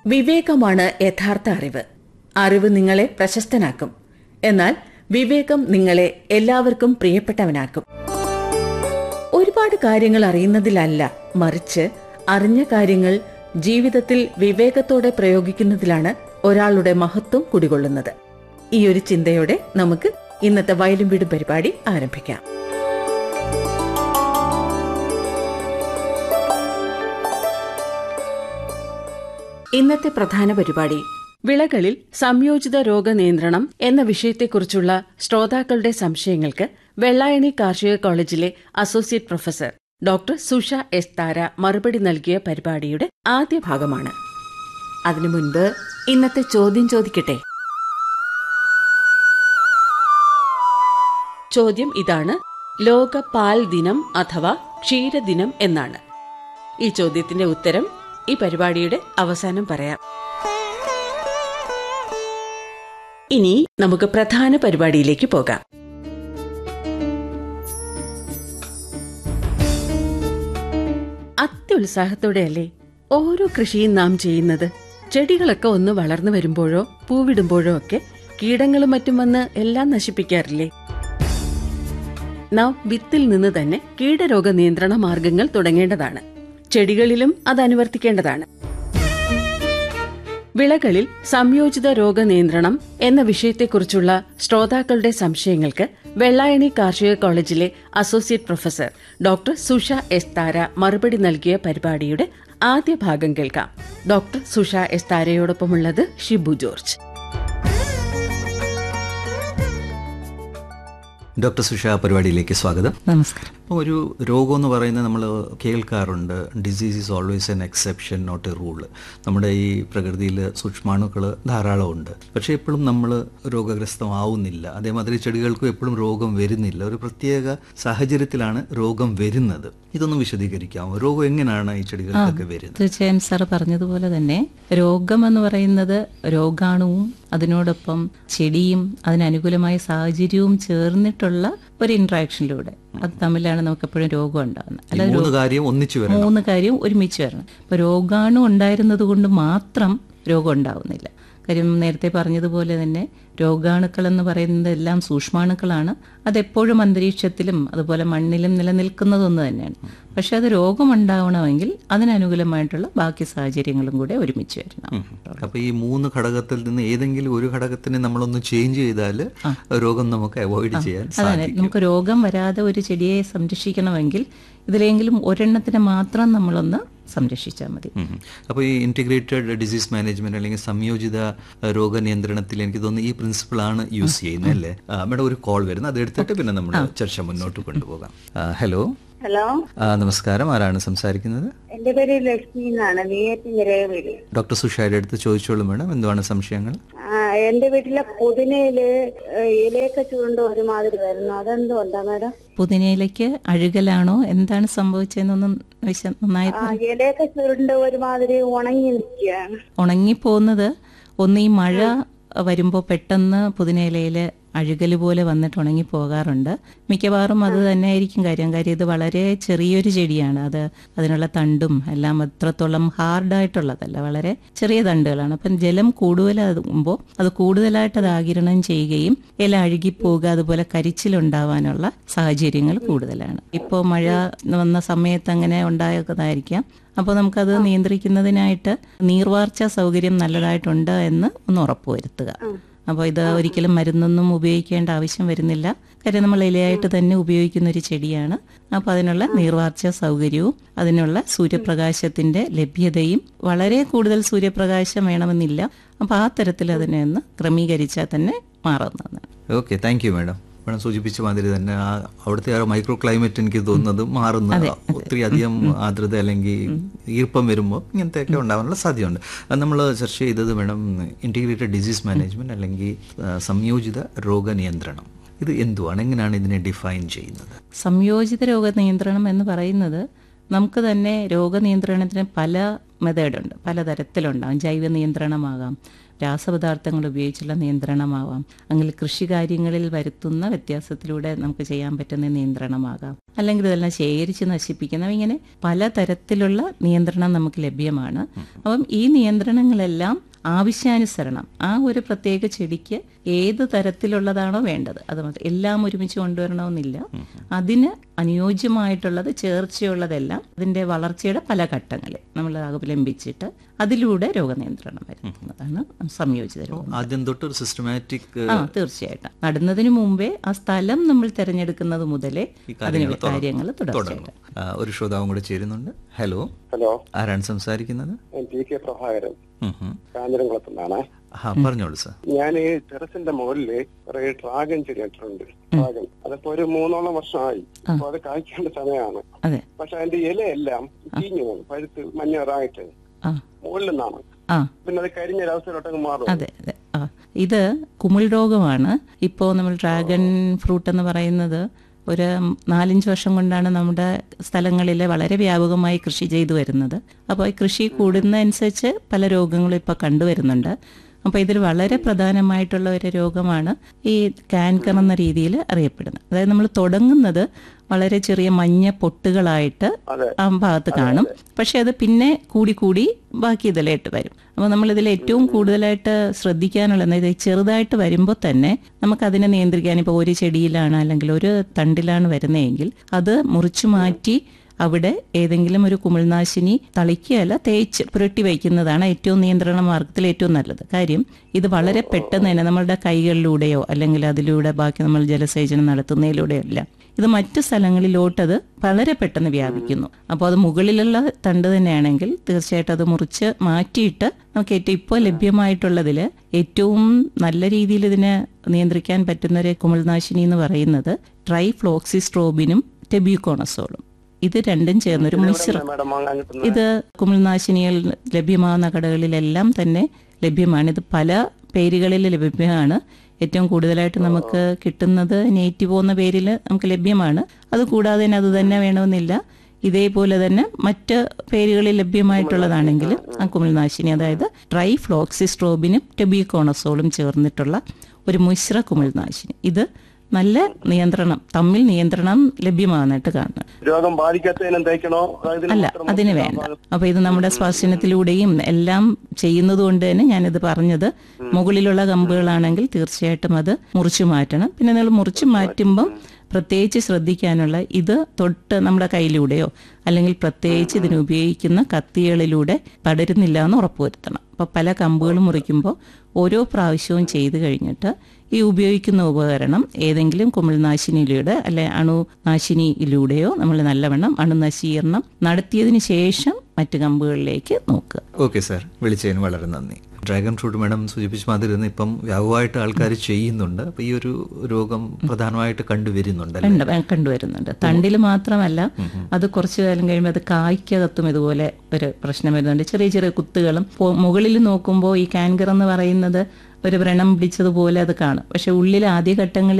വിവേകമാണ് യഥാർത്ഥ അറിവ് അറിവ് നിങ്ങളെ പ്രശസ്തനാക്കും എന്നാൽ വിവേകം നിങ്ങളെ എല്ലാവർക്കും പ്രിയപ്പെട്ടവനാക്കും ഒരുപാട് കാര്യങ്ങൾ അറിയുന്നതിലല്ല മറിച്ച് അറിഞ്ഞ കാര്യങ്ങൾ ജീവിതത്തിൽ വിവേകത്തോടെ പ്രയോഗിക്കുന്നതിലാണ് ഒരാളുടെ മഹത്വം കുടികൊള്ളുന്നത് ഈ ഒരു ചിന്തയോടെ നമുക്ക് ഇന്നത്തെ വയലും വീടും പരിപാടി ആരംഭിക്കാം ഇന്നത്തെ പ്രധാന പരിപാടി വിളകളിൽ സംയോജിത രോഗനിയന്ത്രണം എന്ന വിഷയത്തെക്കുറിച്ചുള്ള ശ്രോതാക്കളുടെ സംശയങ്ങൾക്ക് വെള്ളായണി കാർഷിക കോളേജിലെ associate professor doctor Susha S Thara മറുപടി നൽകിയ പരിപാടിയുടെ ആദ്യ ഭാഗമാണ് അതിനു മുൻപ് ഇന്നത്തെ ചോദ്യം ചോദിക്കട്ടെ ചോദ്യം ഇതാണ് ലോക പാൽ ദിനം അഥവാ ക്ഷീരദിനം എന്നാണ് ഈ ചോദ്യത്തിന്റെ ഉത്തരം ഈ പരിപാടിയുടെ അവസാനം പറയാം ഇനി നമുക്ക് പ്രധാന പരിപാടിയിലേക്ക് പോകാം അത്യുത്സാഹത്തോടെയല്ലേ ഓരോ കൃഷിയും നാം ചെയ്യുന്നത് ചെടികളൊക്കെ ഒന്ന് വളർന്നു വരുമ്പോഴോ പൂവിടുമ്പോഴോ ഒക്കെ കീടങ്ങളും മറ്റും വന്ന് എല്ലാം നശിപ്പിക്കാറില്ലേ നാം വിത്തിൽ നിന്ന് തന്നെ കീടരോഗ നിയന്ത്രണ മാർഗങ്ങൾ തുടങ്ങേണ്ടതാണ് ചെടികളിലും അത് അനുവർത്തിക്കേണ്ടതാണ് വിളകളിൽ സംയോജിത രോഗനിയന്ത്രണം എന്ന വിഷയത്തെക്കുറിച്ചുള്ള ശ്രോതാക്കളുടെ സംശയങ്ങൾക്ക് വെള്ളായണി കാർഷിക കോളേജിലെ associate professor doctor Susha S Thara മറുപടി നൽകിയ പരിപാടിയുടെ ആദ്യ ഭാഗം കേൾക്കാം ഡോക്ടർ സുഷ എസ് താരയോടൊപ്പമുള്ളത് ഷിബു ജോർജ് ഡോക്ടർ സുഷ പരിപാടിയിലേക്ക് സ്വാഗതം നമസ്കാരം അപ്പോൾ ഒരു രോഗം എന്ന് പറയുന്നത് നമ്മൾ കേൾക്കാറുണ്ട് disease is always an exception not a rule നമ്മുടെ ഈ പ്രകൃതിയിൽ സൂക്ഷ്മാണുക്കൾ ധാരാളമുണ്ട് പക്ഷേ എപ്പോഴും നമ്മൾ രോഗഗ്രസ്തമാവുന്നില്ല അതേമാതിരി ചെടികൾക്കും എപ്പോഴും രോഗം വരുന്നില്ല ഒരു പ്രത്യേക സാഹചര്യത്തിലാണ് രോഗം വരുന്നത് ഇതൊന്നും വിശദീകരിക്കാമോ രോഗം എങ്ങനെയാണ് ഈ ചെടികൾക്കൊക്കെ വരുന്നത് തീർച്ചയായും സാർ പറഞ്ഞതുപോലെ തന്നെ രോഗം എന്ന് പറയുന്നത് രോഗാണുവും അതിനോടൊപ്പം ചെടിയും അതിനനുകൂലമായ സാഹചര്യവും ചേർന്നിട്ടുള്ള ഒരു ഇന്ററാക്ഷനിലൂടെ അത് തമ്മിലാണ് നമുക്ക് എപ്പോഴും രോഗം ഉണ്ടാകുന്നത് ഈ മൂന്ന് കാര്യം ഒന്നിച്ചു വരണം മൂന്ന് കാര്യം ഒരുമിച്ച് വരണം ഇപ്പൊ രോഗാണു ഉണ്ടായിരുന്നത് കൊണ്ട് മാത്രം രോഗം ഉണ്ടാവുന്നില്ല കാര്യം നേരത്തെ പറഞ്ഞതുപോലെ തന്നെ രോഗാണുക്കൾ എന്ന് പറയുന്നത് എല്ലാം സൂക്ഷ്മാണുക്കളാണ് അതെപ്പോഴും അന്തരീക്ഷത്തിലും അതുപോലെ മണ്ണിലും നിലനിൽക്കുന്നതൊന്ന് തന്നെയാണ് പക്ഷെ അത് രോഗമുണ്ടാവണമെങ്കിൽ അതിനനുകൂലമായിട്ടുള്ള ബാക്കി സാഹചര്യങ്ങളും കൂടെ ഒരുമിച്ച് വരണം അപ്പൊ ഈ മൂന്ന് ഘടകത്തിൽ നിന്ന് ഏതെങ്കിലും ഒരു ഘടകത്തിനെ നമ്മളൊന്ന് ചേഞ്ച് ചെയ്താൽ രോഗം നമുക്ക് അവോയ്ഡ് ചെയ്യാൻ അതെ സാധിക്കും നമുക്ക് രോഗം വരാതെ ഒരു ചെടിയെ സംരക്ഷിക്കണമെങ്കിൽ ഇതിലെങ്കിലും ഒരെണ്ണത്തിനെ മാത്രം നമ്മളൊന്ന് സംരക്ഷിച്ചാൽ മതി അപ്പോൾ ഈ ഇൻറ്റിഗ്രേറ്റഡ് ഡിസീസ് മാനേജ്മെന്റ് അല്ലെങ്കിൽ സംയോജിത അഹ്, രോഗനിയന്ത്രണത്തിൽ എനിക്ക് തോന്നുന്നു ഈ പ്രിൻസിപ്പിൾ ആണ് യൂസ് ചെയ്യുന്നത് അല്ലേ ആ, മേഡം ഒരു കോൾ വരുന്നത് അത് എടുത്തിട്ട് പിന്നെ നമ്മൾ ചർച്ച മുന്നോട്ട് കൊണ്ടുപോകാം ആ, ഹലോ ഹലോ ആ, നമസ്കാരം ആരാണ് സംസാരിക്കുന്നത് എന്റെ പേര് ലക്ഷ്മി എന്നാണ് നെയ്യാറ്റിൻകര വീട് ഡോക്ടർ സുഷായുടെ അടുത്ത് ചോദിച്ചോളൂ മേഡം എന്തുവാണ് സംശയങ്ങൾ ആ, എന്റെ വീട്ടിലെ പുതിനയില് ഏഹ്, ഇലയൊക്കെ ചുരുണ്ട് ഒരുമാതിരി വരുന്നു അതെന്തുകൊണ്ടാ മാഡം പുതിനയിലേക്ക് അഴുകലാണോ എന്താണ് സംഭവിച്ചതെന്നൊന്നും വിശ നന്നായി ആ ഇലയൊക്കെ ചുരുണ്ട് ഒരുമാതിരി ഉണങ്ങി നിൽക്കുകയാണ് ഉണങ്ങിപ്പോകുന്നത് ഒന്ന് ഈ മഴ വരുമ്പോൾ പെട്ടെന്ന് പുതിനയിലയിൽ അഴുകൽ പോലെ വന്നിട്ട് ഉണങ്ങി പോകാറുണ്ട് മിക്കവാറും അത് തന്നെ ആയിരിക്കും കാര്യം കാര്യം ഇത് വളരെ ചെറിയൊരു ചെടിയാണ് അത് അതിനുള്ള തണ്ടും എല്ലാം അത്രത്തോളം ഹാർഡായിട്ടുള്ളതല്ല വളരെ ചെറിയ തണ്ടുകളാണ് അപ്പം ജലം കൂടുതലാകുമ്പോൾ അത് കൂടുതലായിട്ട് അത് ആകിരണം ചെയ്യുകയും ഇല അഴുകിപ്പോവുക അതുപോലെ കരിച്ചിലുണ്ടാവാനുള്ള സാഹചര്യങ്ങൾ കൂടുതലാണ് ഇപ്പോൾ മഴ വന്ന സമയത്ത് അങ്ങനെ ഉണ്ടായതായിരിക്കാം അപ്പോൾ നമുക്കത് നിയന്ത്രിക്കുന്നതിനായിട്ട് നീർവാർച്ച സൗകര്യം നല്ലതായിട്ടുണ്ട് എന്ന് ഒന്ന് ഉറപ്പുവരുത്തുക അപ്പോൾ ഇത് ഒരിക്കലും മരുന്നൊന്നും ഉപയോഗിക്കേണ്ട ആവശ്യം വരുന്നില്ല കാര്യം നമ്മൾ ഇലയായിട്ട് തന്നെ ഉപയോഗിക്കുന്ന ഒരു ചെടിയാണ് അപ്പോൾ അതിനുള്ള നീർവാർച്ച സൗകര്യവും അതിനുള്ള സൂര്യപ്രകാശത്തിന്റെ ലഭ്യതയും വളരെ കൂടുതൽ സൂര്യപ്രകാശം വേണമെന്നില്ല അപ്പോൾ ആ തരത്തിൽ അതിനെ ഒന്ന് ക്രമീകരിച്ചാൽ തന്നെ മാറുന്നതാണ് okay thank you madam madam സൂചിപ്പിച്ച മാതിരി തന്നെ ആ അവിടുത്തെ ആ മൈക്രോ ക്ലൈമറ്റ് എനിക്ക് തോന്നുന്നത് മാറുന്ന ഒത്തിരി അധികം ആർദ്രത അല്ലെങ്കിൽ ഈർപ്പം വരുമ്പോൾ ഇങ്ങനത്തെയൊക്കെ ഉണ്ടാവാനുള്ള സാധ്യതയുണ്ട് അത് നമ്മൾ ചർച്ച ചെയ്തത് മേഡം ഇൻറ്റിഗ്രേറ്റഡ് ഡിസീസ് മാനേജ്മെന്റ് അല്ലെങ്കിൽ ആ, സംയോജിത രോഗനിയന്ത്രണം ഇത് എന്തുവാണ് എങ്ങനെയാണ് ഇതിനെ ഡിഫൈൻ ചെയ്യുന്നത് സംയോജിത രോഗനിയന്ത്രണം എന്ന് പറയുന്നത് നമുക്ക് തന്നെ രോഗനിയന്ത്രണത്തിന് പല മെത്തേഡുണ്ട് പലതരത്തിലുണ്ടാകും ജൈവ നിയന്ത്രണമാകാം രാസപദാർത്ഥങ്ങൾ ഉപയോഗിച്ചുള്ള നിയന്ത്രണമാവാം അല്ലെങ്കിൽ കൃഷി കാര്യങ്ങളിൽ വരുത്തുന്ന വ്യത്യാസത്തിലൂടെ നമുക്ക് ചെയ്യാൻ പറ്റുന്ന നിയന്ത്രണമാകാം അല്ലെങ്കിൽ ഇതെല്ലാം ശേഖരിച്ച് നശിപ്പിക്കുന്ന ഇങ്ങനെ പലതരത്തിലുള്ള നിയന്ത്രണം നമുക്ക് ലഭ്യമാണ് അപ്പം ഈ നിയന്ത്രണങ്ങളെല്ലാം ആവശ്യാനുസരണം ആ ഒരു പ്രത്യേക ചെടിക്ക് ഏത് തരത്തിലുള്ളതാണോ വേണ്ടത് അത് മാത്രം എല്ലാം ഒരുമിച്ച് കൊണ്ടുവരണമെന്നില്ല അതിന് അനുയോജ്യമായിട്ടുള്ളത് ചേർച്ചയുള്ളതെല്ലാം അതിന്റെ വളർച്ചയുടെ പല ഘട്ടങ്ങളിൽ നമ്മൾ അവലംബിച്ചിട്ട് അതിലൂടെ രോഗനിയന്ത്രണം വരുത്തുന്നതാണ് സംയോജിത രോഗം ആദ്യം തൊട്ട് ഒരു സിസ്റ്റമാറ്റിക് ആ തീർച്ചയായിട്ടും നടുന്നതിന് മുമ്പേ ആ സ്ഥലം നമ്മൾ തിരഞ്ഞെടുക്കുന്നത് മുതലേ ഈ അതിന് കാര്യങ്ങൾ കാര്യങ്ങൾ തുടങ്ങും തുടർച്ചയായിട്ട് ആ, ഒരു ശ്രോതാവും കൂടെ ചേരുന്നുണ്ട് ഹലോ ഹലോ ആരാണ് സംസാരിക്കുന്നത് ഞാൻ പി കെ പ്രഭാകരൻ ഉം ഉം. കാഞ്ഞിരംകുളത്തുനിന്നാണ് ആ പറഞ്ഞോളൂ സാർ ഞാൻ ഈ ടെറസിന്റെ മുകളില് കുറെ ഡ്രാഗൺ ചെടി നട്ടിട്ടുണ്ട് ഡ്രാഗൺ അതിപ്പോ ഒരു മൂന്നോളം വർഷമായി അപ്പൊ അത് കായ്ക്കേണ്ട സമയമാണ് അതെ പക്ഷെ അതിന്റെ ഇലയെല്ലാം ചീഞ്ഞു പോകും പഴുത്ത് മഞ്ഞറായിട്ട് ആ മുകളിൽ നിന്നാണ് ആ പിന്നെ അത് കരിഞ്ഞ ഒരവസ്ഥയിലോട്ടങ്ങ് മാറും അതെ അതെ ആ ഇത് കുമിൾ രോഗമാണ് ഇപ്പോൾ നമ്മൾ ഡ്രാഗൺ ഫ്രൂട്ട് എന്ന് പറയുന്നത് ഒരു നാലഞ്ച് വർഷം കൊണ്ടാണ് നമ്മുടെ സ്ഥലങ്ങളിൽ വളരെ വ്യാപകമായി കൃഷി ചെയ്തു വരുന്നത് അപ്പോൾ ഈ കൃഷി കൂടുന്നതനുസരിച്ച് പല രോഗങ്ങളും ഇപ്പോൾ കണ്ടുവരുന്നുണ്ട് അപ്പോൾ ഇതിൽ വളരെ പ്രധാനമായിട്ടുള്ള ഒരു രോഗമാണ് ഈ കാൻകർ എന്ന രീതിയിൽ അറിയപ്പെടുന്നത് അതായത് നമ്മൾ തുടങ്ങുന്നത് വളരെ ചെറിയ മഞ്ഞ പൊട്ടുകളായിട്ട് അതെ. ആ ഭാഗത്ത് കാണും പക്ഷെ അത് പിന്നെ കൂടി കൂടി ബാക്കി ഇതിലായിട്ട് വരും അപ്പോൾ നമ്മൾ ഇതിൽ ഏറ്റവും കൂടുതലായിട്ട് ശ്രദ്ധിക്കാനുള്ളത് ഇത് ചെറുതായിട്ട് വരുമ്പോൾ തന്നെ നമുക്ക് അതിനെ നിയന്ത്രിക്കാൻ ഇപ്പോൾ ഒരു ചെടിയിലാണ് അല്ലെങ്കിൽ ഒരു തണ്ടിലാണ് വരുന്നതെങ്കിൽ അത് മുറിച്ചു മാറ്റി അവിടെ ഏതെങ്കിലും ഒരു കുമിൾനാശിനി തളിക്കുകയല്ല തേച്ച് പുരട്ടി വയ്ക്കുന്നതാണ് ഏറ്റവും നിയന്ത്രണ മാർഗത്തിൽ ഏറ്റവും നല്ലത് കാര്യം ഇത് വളരെ പെട്ടെന്ന് തന്നെ നമ്മളുടെ കൈകളിലൂടെയോ അല്ലെങ്കിൽ അതിലൂടെ ബാക്കി നമ്മൾ ജലസേചനം നടത്തുന്നതിലൂടെയോ അല്ല ഇത് മറ്റു സ്ഥലങ്ങളിലോട്ടത് വളരെ പെട്ടെന്ന് വ്യാപിക്കുന്നു അപ്പോൾ അത് മുകളിലുള്ള തണ്ട് തന്നെയാണെങ്കിൽ തീർച്ചയായിട്ടും അത് മുറിച്ച് മാറ്റിയിട്ട് നമുക്ക് ഏറ്റവും ഇപ്പോൾ ലഭ്യമായിട്ടുള്ളതിൽ ഏറ്റവും നല്ല രീതിയിൽ ഇതിനെ നിയന്ത്രിക്കാൻ പറ്റുന്ന ഒരു കുമിൾനാശിനി എന്ന് പറയുന്നത് ട്രൈഫ്ലോക്സിസ്ട്രോബിനും ടെബ്യൂക്കോണസോളും ഇത് രണ്ടും ചേർന്നൊരു മിശ്രം മാഡം വാങ്ങാൻ കിട്ടുന്ന ഇത് കുമിൾനാശിനികൾ ലഭ്യമാകുന്ന കടകളിലെല്ലാം തന്നെ ലഭ്യമാണ് ഇത് പല പേരുകളിൽ ലഭ്യമാണ് ഏറ്റവും കൂടുതലായിട്ട് നമുക്ക് കിട്ടുന്നത് നേറ്റീവോ എന്ന പേരിൽ നമുക്ക് ലഭ്യമാണ് അത് കൂടാതെ തന്നെ അത് തന്നെ വേണമെന്നില്ല ഇതേപോലെ തന്നെ മറ്റ് പേരുകളിൽ ലഭ്യമായിട്ടുള്ളതാണെങ്കിൽ ആ കുമിൾനാശിനി അതായത് ട്രൈഫ്ലോക്സിസ്ട്രോബിനും ടെബിക്കോണസോളും ചേർന്നിട്ടുള്ള ഒരു മിശ്ര കുമിൾനാശിനി ഇത് നല്ല നിയന്ത്രണം തമ്മിൽ നിയന്ത്രണം ലഭ്യമാകുന്നതായിട്ട് കാണുന്നത് രോഗം ബാധിക്കാത്തതിനും തേക്കണോ അതിന് അല്ല മാത്രം അതിന് വേണ്ട അപ്പൊ ഇത് നമ്മുടെ സ്പർശനത്തിലൂടെയും എല്ലാം ചെയ്യുന്നത് കൊണ്ട് തന്നെ ഞാനിത് പറഞ്ഞത് മുകളിലുള്ള കമ്പുകളാണെങ്കിൽ തീർച്ചയായിട്ടും അത് മുറിച്ചു മാറ്റണം പിന്നെ നിങ്ങൾ മുറിച്ചു മാറ്റുമ്പം പ്രത്യേകിച്ച് ശ്രദ്ധിക്കാനുള്ള ഇത് തൊട്ട് നമ്മുടെ കയ്യിലൂടെയോ അല്ലെങ്കിൽ പ്രത്യേകിച്ച് ഇതിന് ഉപയോഗിക്കുന്ന കത്തികളിലൂടെ പടരുന്നില്ല എന്ന് ഉറപ്പുവരുത്തണം അപ്പോൾ പല കമ്പുകൾ മുറിക്കുമ്പോൾ ഓരോ പ്രാവശ്യവും ചെയ്തു കഴിഞ്ഞിട്ട് ഈ ഉപയോഗിക്കുന്ന ഉപകരണം ഏതെങ്കിലും കുമിൾനാശിനിയിലൂടെ അല്ലെ അണുനാശിനിയിലൂടെയോ നമ്മൾ നല്ലവണ്ണം അണുനശീകരണം നടത്തിയതിന് ശേഷം മറ്റു കമ്പുകളിലേക്ക് നോക്കുക ഓക്കെ സാർ വിളിച്ചതിന് വളരെ നന്ദി ഡ്രാഗൺ ഫ്രൂട്ട് മാഡം സൂചിപ്പിച്ച മാതിരി തന്നെ ഇപ്പം വ്യാപകമായിട്ട് ആൾക്കാർ ചെയ്യുന്നുണ്ട് അപ്പം ഈ ഒരു രോഗം പ്രധാനമായിട്ട് കണ്ടുവരുന്നുണ്ട് അല്ലേ? കണ്ട് കണ്ടുവരുന്നുണ്ട് തണ്ടിൽ മാത്രമല്ല അത് കുറച്ചു കാലം കഴിയുമ്പോൾ അത് കായ്ക്കകത്തും ഇതുപോലെ ഒരു പ്രശ്നം വരുന്നുണ്ട് ചെറിയ ചെറിയ കുത്തുകളും പോ- മുകളിൽ നോക്കുമ്പോൾ ഈ കാൻകർ എന്ന് പറയുന്നത് ഒരു വ്രണം പിടിച്ചതുപോലെ അത് കാണും പക്ഷെ ഉള്ളിൽ ആദ്യഘട്ടങ്ങളിൽ